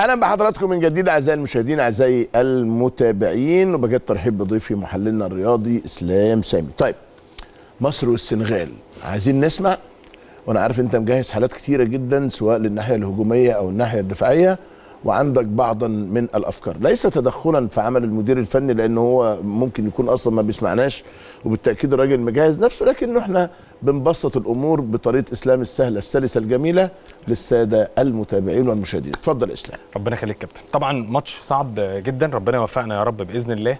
اهلا بحضراتكم من جديد اعزائي المشاهدين اعزائي المتابعين وبجد ترحيب بضيفي محللنا الرياضي اسلام سامي طيب مصر والسنغال عايزين نسمع وانا عارف انت مجهز حالات كتيره جدا سواء للناحيه الهجوميه او الناحيه الدفاعيه وعندك بعضا من الافكار ليس تدخلا في عمل المدير الفني لانه هو ممكن يكون اصلا ما بيسمعناش وبالتاكيد الراجل مجهز نفسه لكنه احنا بنبسط الامور بطريقه اسلام السهله السلسه الجميله للساده المتابعين والمشاهدين اتفضل اسلام ربنا يخليك كابتن طبعا ماتش صعب جدا ربنا يوفقنا يا رب باذن الله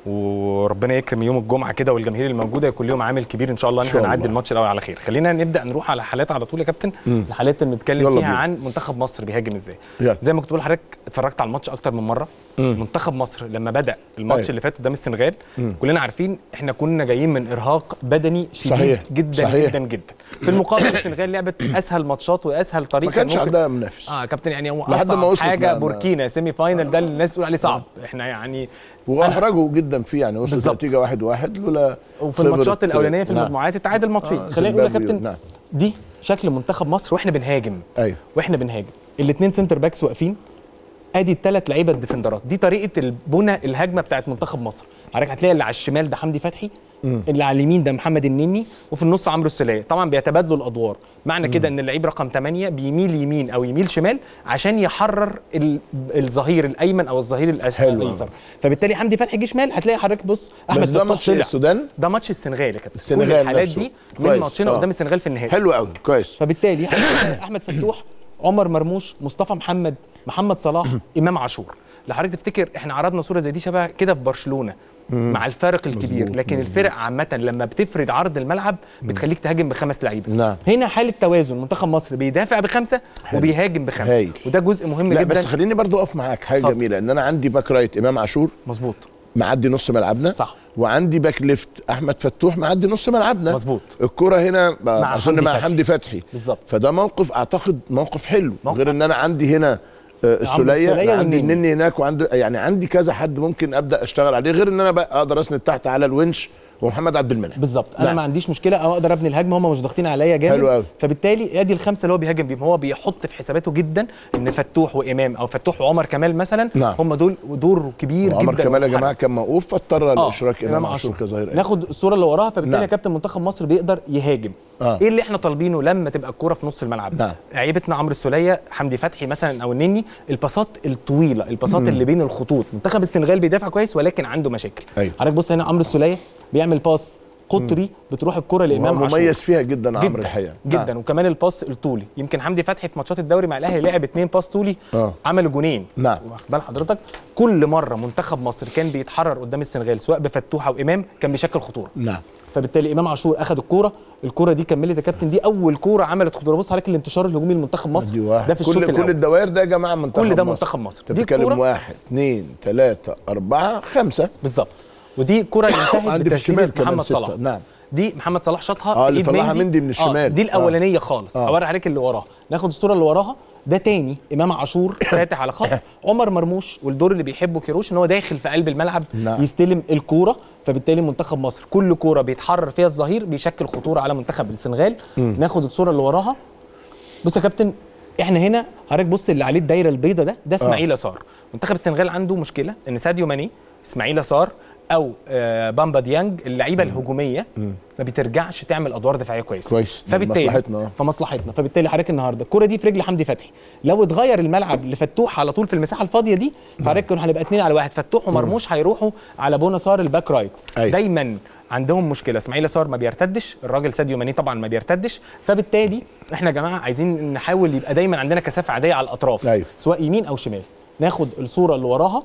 وربنا يكرم يوم الجمعه كده والجماهير الموجوده يكون لهم عامل كبير ان شاء الله ان احنا نعدي الماتش الاول على خير خلينا نبدا نروح على حالات على طول يا كابتن الحالات اللي بنتكلم فيها بينا. عن منتخب مصر بيهاجم ازاي يلا. زي ما كنت بقول لحضرتك اتفرجت على الماتش اكتر من مره مم. منتخب مصر لما بدا الماتش أيوة. اللي فات قدام السنغال مم. كلنا عارفين احنا كنا جايين من ارهاق بدني شديد صحيح. جدا صحيح. جدا جدا في المقابل السنغال لعبت اسهل ماتشات واسهل طريقه ما كانش ممكن- عندها منافس اه كابتن يعني هو لحد ما اصعب وصلت حاجه بقى- بوركينا سيمي فاينل ده اللي الناس بتقول عليه صعب احنا يعني واحرجوا جدا فيه يعني وصلت بالظبط. نتيجه واحد واحد لولا وفي خبرة- الماتشات الاولانيه في نعم. المجموعات اتعادل ماتشين آه، خلينا نقول يا زيمبابوي، كابتن نعم. دي شكل منتخب مصر واحنا بنهاجم ايوه واحنا بنهاجم الاثنين سنتر باكس واقفين ادي الثلاث لعيبه الديفندرات دي طريقه البنى الهجمه بتاعت منتخب مصر حضرتك هتلاقي اللي على الشمال ده حمدي فتحي اللي على اليمين ده محمد النني وفي النص عمرو السوليه طبعا بيتبادلوا الادوار معنى كده ان اللعيب رقم 8 بيميل يمين او يميل شمال عشان يحرر ال- الظهير الايمن او الظهير الأس- حلو. الايسر فبالتالي حمدي فتحي جه شمال هتلاقي حضرتك بص احمد بس ده فتوح ماتش طلع. السودان ده ماتش السنغال يا كابتن السنغال كل الحالات نفسه. دي من كويس. ماتشنا آه. قدام السنغال في النهائي حلو قوي كويس فبالتالي احمد فتوح عمر مرموش مصطفى محمد محمد صلاح امام عاشور لو حضرتك تفتكر احنا عرضنا صوره زي دي شبه كده في برشلونه مع الفارق الكبير مظبوط، لكن الفرق عامه لما بتفرد عرض الملعب بتخليك تهاجم بخمس لعيبه نعم. هنا حاله توازن منتخب مصر بيدافع بخمسه وبيهاجم بخمسه هايل. وده جزء مهم لا جدا بس خليني برضو اقف معاك حاجه اتفضل. جميله ان انا عندي باك رايت امام عاشور مظبوط معدي نص ملعبنا صح. وعندي باك ليفت احمد فتوح معدي نص ملعبنا مظبوط. الكره هنا مع اظن حمدي مع فتحي. حمدي فتحي بالظبط. فده موقف اعتقد موقف حلو موقف. غير ان انا عندي هنا آه، السوليه السولية عندي والنني. النني هناك وعندي يعني عندي كذا حد ممكن ابدا اشتغل عليه غير ان انا بقى اقدر اسند تحت على الونش ومحمد عبد المنعم بالظبط انا نعم. ما عنديش مشكله او اقدر ابني الهجمه هم مش ضاغطين عليا جامد حلو أوي. فبالتالي ادي الخمسه اللي هو بيهاجم بيهم هو بيحط في حساباته جدا ان فتوح وامام او فتوح وعمر كمال مثلا نعم. هم دول دور كبير وعمر جدا كمال يا ومحرك. جماعه كان موقوف فاضطر آه، الاشراك امام عاشور كظهير أيمن. ناخد الصوره اللي وراها فبالتالي نعم. يا كابتن منتخب مصر بيقدر يهاجم آه. ايه اللي احنا طالبينه لما تبقى الكوره في نص الملعب نعم. لعيبتنا عمرو السوليه حمدي فتحي مثلا او النني الباصات الطويله الباصات اللي بين الخطوط منتخب السنغال بيدافع كويس ولكن عنده مشاكل أيوة. حضرتك بص هنا عمرو السوليه بيعمل باص قطري بتروح الكره لامام وهو عاشور مميز فيها جدا عمرو جدا الحقيقه جدا نعم. وكمان الباص الطولي يمكن حمدي فتحي في ماتشات الدوري مع الاهلي لعب اتنين باص طولي آه. عملوا جونين نعم. واخد بال حضرتك كل مره منتخب مصر كان بيتحرر قدام السنغال سواء بفتوح او امام كان بيشكل خطوره نعم فبالتالي امام عاشور اخذ الكوره الكوره دي كملت يا كابتن دي اول كوره عملت خطوره بص حضرتك الانتشار الهجومي لمنتخب مصر دي واحد ده في الشوط كل كل الاول الدوائر ده يا جماعه منتخب كل ده مصر. منتخب مصر. انت دي بتتكلم الكورة- واحد اثنين ثلاثه اربعه خمسه بالظبط ودي كره اللي انتهت عندي في الشمال بتسديده كمان محمد ستة. صلاح نعم. دي محمد صلاح شاطها آه، في اللي ايد طلعها مندي. مندي من الشمال. آه دي آه. الاولانيه خالص آه. اوري حضرتك اللي وراها ناخد الصوره اللي وراها ده تاني امام عاشور فاتح على خط عمر مرموش والدور اللي بيحبه كيروش ان هو داخل في قلب الملعب نعم. يستلم الكوره فبالتالي منتخب مصر كل كوره بيتحرر فيها الظهير بيشكل خطوره على منتخب السنغال ناخد الصوره اللي وراها بص يا كابتن احنا هنا حضرتك بص اللي عليه الدايره البيضاء ده ده اسماعيل يسار منتخب السنغال عنده مشكله ان ساديو ماني اسماعيل يسار او آه بامبا ديانج اللعيبه الهجوميه ما بترجعش تعمل ادوار دفاعيه كويسه كويس، دي فبالتالي مصلحتنا، آه. فمصلحتنا فبالتالي حضرتك النهارده الكره دي في رجل حمدي فتحي لو اتغير الملعب لفتوح على طول في المساحه الفاضيه دي حضرتك كنا هنبقى اتنين على واحد فتوح ومرموش هيروحوا على بونا صار الباك رايت أيوة. دايما عندهم مشكله اسماعيل صار ما بيرتدش الراجل ساديو ماني طبعا ما بيرتدش فبالتالي احنا يا جماعه عايزين نحاول يبقى دايما عندنا كثافه عاديه على الاطراف أيوة. سواء يمين او شمال ناخد الصوره اللي وراها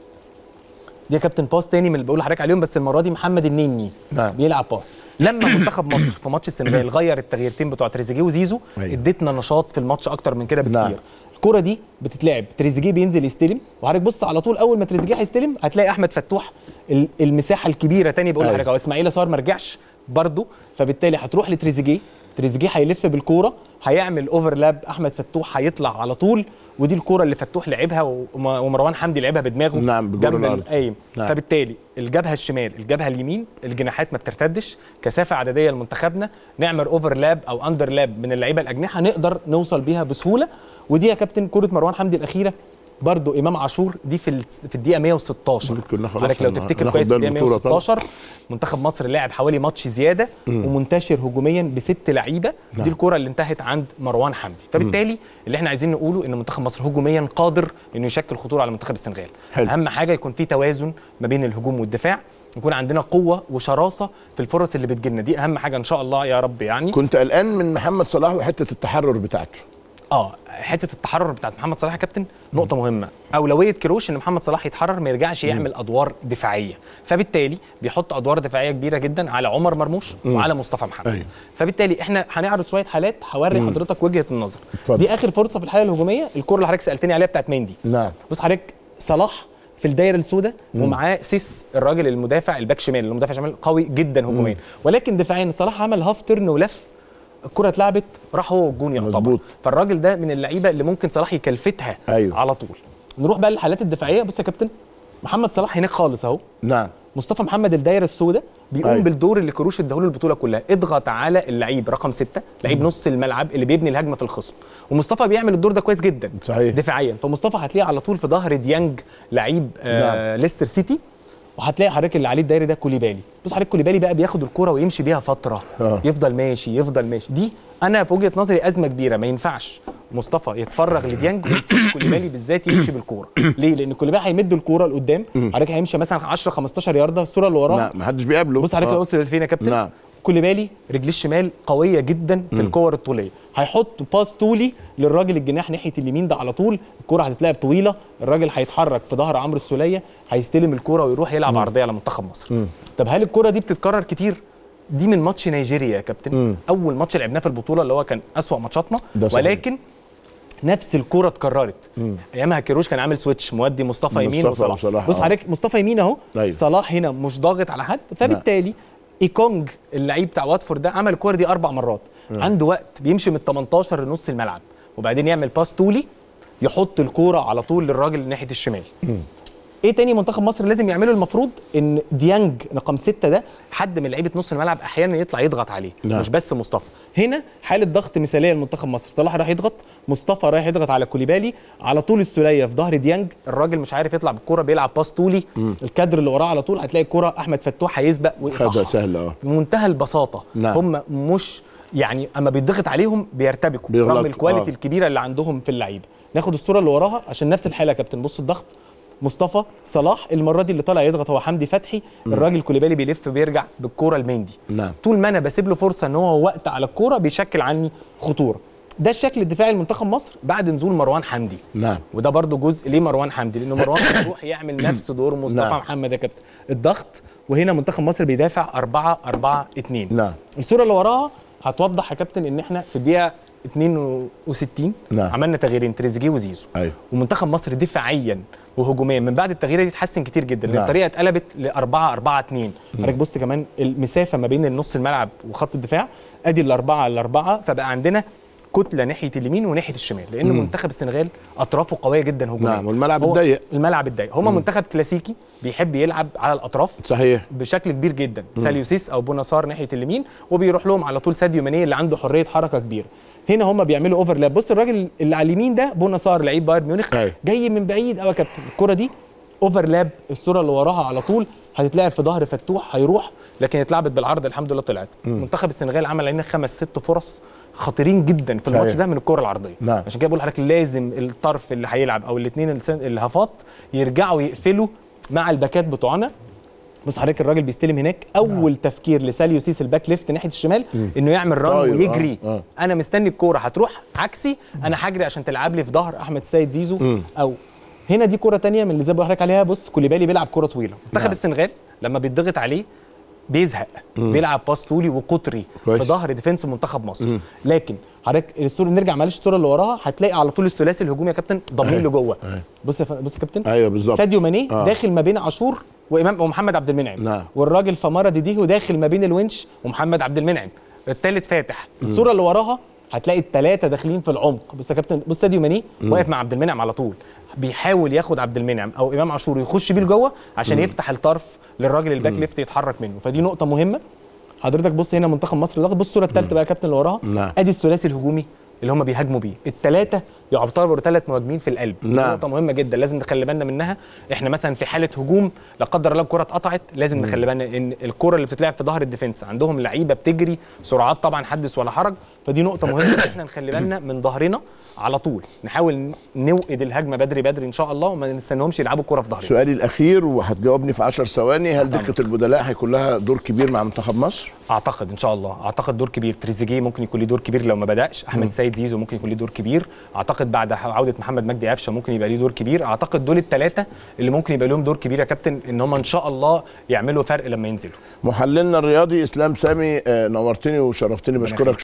دي يا كابتن باس تاني من اللي بقول لحضرتك عليهم بس المره دي محمد النني نعم. بيلعب باس لما منتخب مصر في ماتش السنغال غير التغييرتين بتوع تريزيجيه وزيزو أيوة. اديتنا نشاط في الماتش اكتر من كده بكتير نعم. الكره دي بتتلعب تريزيجيه بينزل يستلم وحضرتك بص على طول اول ما تريزيجيه هيستلم هتلاقي احمد فتوح ال- المساحه الكبيره تاني بقول أيوة. لحضرتك أهو اسماعيل صار ما رجعش برده فبالتالي هتروح لتريزيجيه تريزيجيه هيلف بالكوره هيعمل اوفرلاب احمد فتوح هيطلع على طول ودي الكوره اللي فتوح لعبها وم- ومروان حمدي لعبها بدماغه نعم، بجول جنب الأرض. القايم نعم. فبالتالي الجبهه الشمال الجبهه اليمين الجناحات ما بترتدش كثافه عدديه لمنتخبنا نعمل اوفرلاب او اندرلاب من اللعيبه الاجنحه نقدر نوصل بيها بسهوله ودي يا كابتن كره مروان حمدي الاخيره برضو امام عاشور دي في ال- في الدقيقه 116 كنا خلاص حضرتك لو هن- تفتكر هناخد كويس في بالنا الدقيقه البطولة طبعا. 116 منتخب مصر لعب حوالي ماتش زياده ومنتشر هجوميا بست لعيبه نعم. دي الكره اللي انتهت عند مروان حمدي فبالتالي اللي احنا عايزين نقوله ان منتخب مصر هجوميا قادر انه يشكل خطوره على منتخب السنغال حلو. اهم حاجه يكون في توازن ما بين الهجوم والدفاع يكون عندنا قوه وشراسه في الفرص اللي بتجيلنا دي اهم حاجه ان شاء الله يا رب يعني كنت قلقان من محمد صلاح وحته التحرر بتاعته اه حته التحرر بتاعت محمد صلاح يا كابتن نقطه مهمه اولويه كروش ان محمد صلاح يتحرر ما يرجعش يعمل ادوار دفاعيه فبالتالي بيحط ادوار دفاعيه كبيره جدا على عمر مرموش وعلى مصطفى محمد أيوة. فبالتالي احنا هنعرض شويه حالات هوري حضرتك وجهه النظر اتفضل. دي اخر فرصه في الحاله الهجوميه الكره اللي حضرتك سالتني عليها بتاعت مندي نعم بص حضرتك صلاح في الدايره السوداء ومعاه سيس الراجل المدافع الباك شمال المدافع شمال قوي جدا هجوميا ولكن دفاعيا صلاح عمل هاف ترن ولف الكره اتلعبت راح هو والجون يعتبر مظبوط. فالراجل ده من اللعيبه اللي ممكن صلاح يكلفتها أيوه. على طول نروح بقى للحالات الدفاعيه بص يا كابتن محمد صلاح هناك خالص اهو نعم مصطفى محمد الدايره السوداء بيقوم أيوه. بالدور اللي كروش اداهوله البطوله كلها اضغط على اللعيب رقم ستة لعيب نص الملعب اللي بيبني الهجمه في الخصم ومصطفى بيعمل الدور ده كويس جدا صحيح. دفاعيا فمصطفى هتلاقيه على طول في ظهر ديانج لعيب آه ليستر سيتي وهتلاقي حضرتك اللي عليه الدايري ده كوليبالي بص حضرتك كوليبالي بقى بياخد الكرة ويمشي بيها فتره آه. يفضل ماشي يفضل ماشي دي انا في وجهه نظري ازمه كبيره ما ينفعش مصطفى يتفرغ لديانج ويسيب كوليبالي بالذات يمشي بالكوره ليه لان كوليبالي هيمد الكوره لقدام حضرتك هيمشي مثلا 10 15 يارده في الصوره اللي وراها نعم ما حدش بيقابله بص حضرتك آه. وصل لفين يا كابتن نعم. كوليبالي رجليه الشمال قويه جدا في الكور الطوليه هيحط باس طولي للراجل الجناح ناحيه اليمين ده على طول الكره هتتلعب طويله الراجل هيتحرك في ظهر عمرو السوليه هيستلم الكره ويروح يلعب عرضيه على منتخب مصر طب هل الكره دي بتتكرر كتير دي من ماتش نيجيريا يا كابتن اول ماتش لعبناه في البطوله اللي هو كان اسوا ماتشاتنا ده صحيح. ولكن نفس الكره اتكررت ايامها كيروش كان عامل سويتش مودي مصطفى يمين مصطفى وصلاح وصلاح، بص آه. حضرتك مصطفى يمين اهو أيوة. صلاح هنا مش ضاغط على حد فبالتالي ايكونج اللعيب بتاع واتفورد ده عمل الكوره دي اربع مرات عنده وقت بيمشي من 18 لنص الملعب وبعدين يعمل باس طولي يحط الكوره على طول للراجل ناحيه الشمال ايه تاني منتخب مصر لازم يعمله المفروض ان ديانج رقم ستة ده حد من لعيبه نص الملعب احيانا يطلع يضغط عليه نعم. مش بس مصطفى هنا حاله ضغط مثاليه لمنتخب مصر صلاح راح يضغط مصطفى رايح يضغط على كوليبالي على طول السوليه في ظهر ديانج الراجل مش عارف يطلع بالكوره بيلعب باس طولي الكادر اللي وراه على طول هتلاقي الكوره احمد فتوح هيسبق خدها ويقطعها سهله اه بمنتهى البساطه نعم. هم مش يعني اما بيتضغط عليهم بيرتبكوا بيغلطوا، رغم الكواليتي آه. الكبيره اللي عندهم في اللعيبه ناخد الصوره اللي وراها عشان نفس الحاله يا كابتن بص الضغط مصطفى صلاح المره دي اللي طالع يضغط هو حمدي فتحي الراجل كوليبالي بيلف بيرجع بالكوره لمندي نعم. طول ما انا بسيب له فرصه ان هو وقت على الكوره بيشكل عني خطوره ده الشكل الدفاعي لمنتخب مصر بعد نزول مروان حمدي نعم وده برضو جزء ليه مروان حمدي لانه مروان بيروح يعمل نفس دور مصطفى نعم. محمد يا كابتن الضغط وهنا منتخب مصر بيدافع 4 4 2 نعم. الصوره اللي وراها هتوضح يا كابتن ان احنا في الدقيقه 62 نعم. عملنا تغييرين تريزيجيه وزيزو ايوه ومنتخب مصر دفاعيا وهجوميا من بعد التغييره دي اتحسن كتير جدا لان نعم. الطريقه اتقلبت ل 4 4 2 حضرتك بص كمان المسافه ما بين النص الملعب وخط الدفاع ادي الاربعه على الاربعه فبقى عندنا كتله ناحيه اليمين وناحيه الشمال لان منتخب السنغال اطرافه قويه جدا هجوميا نعم، والملعب هو- الضيق. الملعب الضيق هم منتخب كلاسيكي بيحب يلعب على الاطراف صحيح بشكل كبير جدا ساليوسيس او بوناسار ناحيه اليمين وبيروح لهم على طول ساديو ماني اللي عنده حريه حركه كبيره هنا هم بيعملوا اوفرلاب بص الراجل اللي على اليمين ده بوناسار لعيب بايرن ميونخ أيوة. جاي من بعيد قوي يا كابتن الكره دي اوفرلاب الصوره اللي وراها على طول هتتلعب في ظهر فتوح هيروح لكن اتلعبت بالعرض الحمد لله طلعت منتخب السنغال عمل علينا خمس ست فرص خطيرين جدا في الماتش صحيح. ده من الكره العرضيه نعم. عشان كده بقول لحضرتك لازم الطرف اللي هيلعب او الاثنين الهافات يرجعوا يقفلوا مع الباكات بتوعنا بص حضرتك الراجل بيستلم هناك اول تفكير لساليو سيس الباك ليفت ناحيه الشمال انه يعمل ران طاير، آه، ويجري آه. انا مستني الكوره هتروح عكسي انا هجري عشان تلعب لي في ظهر احمد السيد زيزو او هنا دي كوره تانية من اللي زي ما بقول لحضرتك عليها بص كوليبالي بيلعب كوره طويله منتخب نعم. السنغال لما بيتضغط عليه بيزهق بيلعب باس طولي وقطري كويس. في ظهر ديفنس منتخب مصر لكن حضرتك الصوره نرجع معلش الصوره اللي وراها هتلاقي على طول الثلاثي الهجومي يا كابتن ضامين أيوة. لجوه أيوة. بص يا ف- بص يا كابتن ايوه بالظبط ساديو ماني آه. داخل ما بين عاشور وامام ومحمد عبد المنعم نعم. والراجل فمارا ديديهو داخل ما بين الونش ومحمد عبد المنعم الثالث فاتح الصوره اللي وراها هتلاقي الثلاثه داخلين في العمق بص يا كابتن بص ساديو ماني واقف مع عبد المنعم على طول بيحاول ياخد عبد المنعم او امام عاشور يخش بيه لجوه عشان يفتح الطرف للراجل الباك ليفت يتحرك منه فدي نقطه مهمه حضرتك بص هنا منتخب مصر ضغط بص الصوره الثالثه بقى يا كابتن اللي وراها نعم. ادي الثلاثي الهجومي اللي هم بيهاجموا بيه الثلاثه يعتبروا ثلاث مهاجمين في القلب دي نعم. نقطه مهمه جدا لازم نخلي بالنا منها احنا مثلا في حاله هجوم لا قدر الله الكره اتقطعت لازم نخلي بالنا ان الكره اللي بتتلعب في ظهر الديفنس عندهم لعيبه بتجري سرعات طبعا حدث ولا حرج فدي نقطه مهمه ان احنا نخلي بالنا من ظهرنا على طول نحاول نوقد الهجمه بدري بدري ان شاء الله وما نستناهمش يلعبوا الكره في ظهرنا سؤالي الاخير وهتجاوبني في 10 ثواني هل دكه البدلاء هيكون لها دور كبير مع منتخب مصر اعتقد ان شاء الله اعتقد دور كبير تريزيجيه ممكن يكون ليه دور كبير لو ما بداش احمد سيد زيزو ممكن يكون ليه دور كبير اعتقد بعد عوده محمد مجدي قفشه ممكن يبقى ليه دور كبير اعتقد دول الثلاثه اللي ممكن يبقى لهم دور كبير يا كابتن ان هم ان شاء الله يعملوا فرق لما ينزلوا محللنا الرياضي اسلام سامي آه، نورتني وشرفتني بشكرك